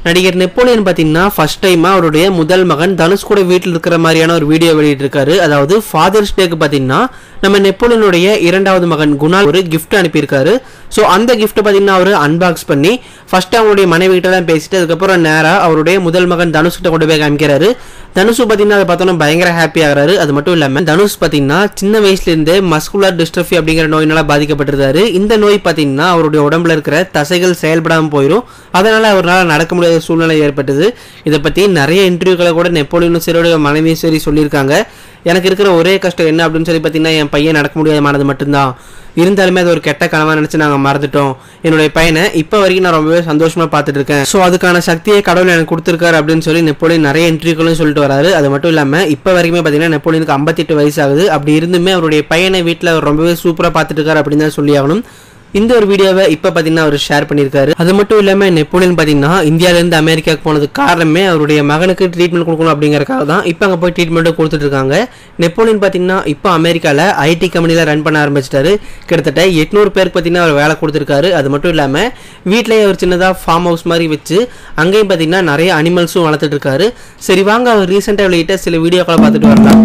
நடிகர் நெப்போலியன் பார்த்தீங்கன்னா ஃபர்ஸ்ட் டைமா அவருடைய முதல் மகன் தனுஷ் கூட வீட்டில் இருக்கிற மாதிரியான ஒரு வீடியோ வெளியிட்டிருக்காரு அதாவது ஃபாதர்ஸ் டேக்கு பார்த்தீங்கன்னா நம்ம நெப்போலியனுடைய இரண்டாவது மகன் குணால் ஒரு gift அனுப்பியிருக்காரு ஸோ அந்த gift பார்த்தீங்கன்னா அவர் அன்பாக்ஸ் பண்ணி ஃபர்ஸ்ட் அவங்களுடைய மனைவி கிட்ட தான் பேசிட்டு அதுக்கப்புறம் நேராக அவருடைய முதல் மகன் தனுஷ் கிட்ட கொண்டு போய் காமிக்கிறாரு தனுஷ் பார்த்தீங்கன்னா அதை பார்த்தோன்னா பயங்கர ஹாப்பி ஆகிறாரு அது மட்டும் இல்லாமல் தனுஷ் பார்த்தீங்கன்னா சின்ன வயசுலேருந்தே மஸ்குலர் டிஸ்ட்ரஃபி அப்படிங்கிற நோயினால பாதிக்கப்பட்டிருந்தாரு இந்த நோய் பார்த்தீங்கன்னா அவருடைய உடம்புல இருக்கிற தசைகள் செயல்படாமல் போயிடும் அதனால அவரால் நடக்க முடியாத சூழ்நிலை ஏற்பட்டது இதை பற்றி நிறைய இன்டர்வியூக்களை கூட நெப்போலியனும் சரியோட மனைவியும் சரி சொல்லியிருக்காங்க எனக்கு இருக்கிற ஒரே கஷ்டம் என்ன அப்படின்னு சொல்லி பார்த்தீங்கன்னா என் பையன் நடக்க முடியாதமானது மட்டும்தான் இருந்தாலுமே அது ஒரு கெட்ட கனவா நினச்சி நாங்கள் மறந்துட்டோம் என்னுடைய பையனை இப்போ வரைக்கும் நான் ரொம்பவே சந்தோஷமா பார்த்துட்டு இருக்கேன் ஸோ அதுக்கான சக்தியை கடவுள் எனக்கு கொடுத்துருக்காரு அப்படின்னு சொல்லி நெப்போலியன் நிறைய இன்டர்வியூக்களும் சொல்லிட்டு வராரு அது மட்டும் இல்லாமல் இப்போ வரைக்குமே பார்த்தீங்கன்னா நெப்போலியனுக்கு ஐம்பத்தெட்டு வயசு ஆகுது அப்படி இருந்துமே அவருடைய பையனை வீட்டில் ரொம்பவே சூப்பராக பார்த்துட்டு இருக்காரு அப்படின்னு தான் சொல்லி ஆகணும் இந்த ஒரு வீடியோவை இப்போ பார்த்தீங்கன்னா அவர் ஷேர் பண்ணியிருக்காரு அது மட்டும் இல்லாமல் நெப்போலியன் பார்த்தீங்கன்னா இந்தியாவிலேருந்து அமெரிக்காவுக்கு போனதுக்கு காரணமே அவருடைய மகனுக்கு ட்ரீட்மெண்ட் கொடுக்கணும் அப்படிங்கறக்காக தான் இப்போ அங்கே போய் ட்ரீட்மெண்ட்டும் கொடுத்துட்டு இருக்காங்க நெப்போலியன் பார்த்தீங்கன்னா இப்போ அமெரிக்காவில் ஐடி கம்பெனியில் ரன் பண்ண ஆரம்பிச்சிட்டாரு கிட்டத்தட்ட எட்நூறு பேருக்கு பார்த்தீங்கன்னா அவர் வேலை கொடுத்துருக்காரு அது மட்டும் இல்லாமல் வீட்டிலேயே ஒரு சின்னதாக ஃபார்ம் ஹவுஸ் மாதிரி வச்சு அங்கேயும் பார்த்தீங்கன்னா நிறைய அனிமல்ஸும் வளர்த்துட்டு இருக்காரு சரி வாங்க அவர் ரீசெண்டாக வெளியிட்ட சில வீடியோக்களை பார்த்துட்டு வரலாம்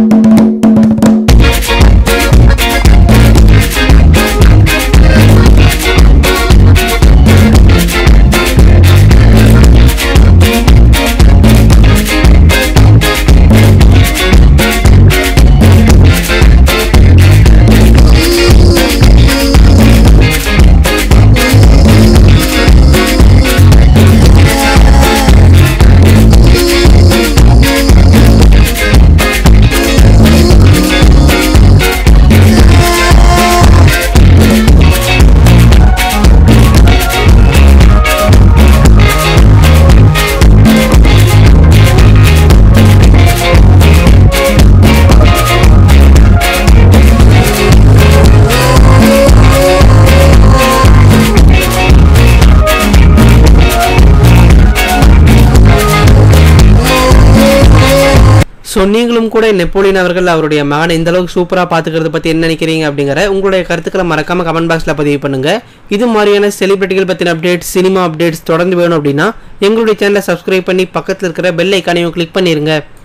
ஸோ நீங்களும் கூட நெப்போலியன் அவர்கள் அவருடைய மகனை இந்த அளவுக்கு சூப்பராக பார்த்துக்கிறத பற்றி என்ன நினைக்கிறீங்க அப்படிங்கிற உங்களுடைய கருத்துக்களை மறக்காம கமெண்ட் பாக்ஸில் பதிவு பண்ணுங்க இது மாதிரியான செலிபிரிட்டிகள் பற்றின அப்டேட்ஸ் சினிமா அப்டேட்ஸ் தொடர்ந்து வேணும் அப்படின்னா எங்களுடைய சேனலை சப்ஸ்கிரைப் பண்ணி பக்கத்தில் இருக்கிற பெல் ஐக்கானையும் கிளிக் பண்ணிருங்க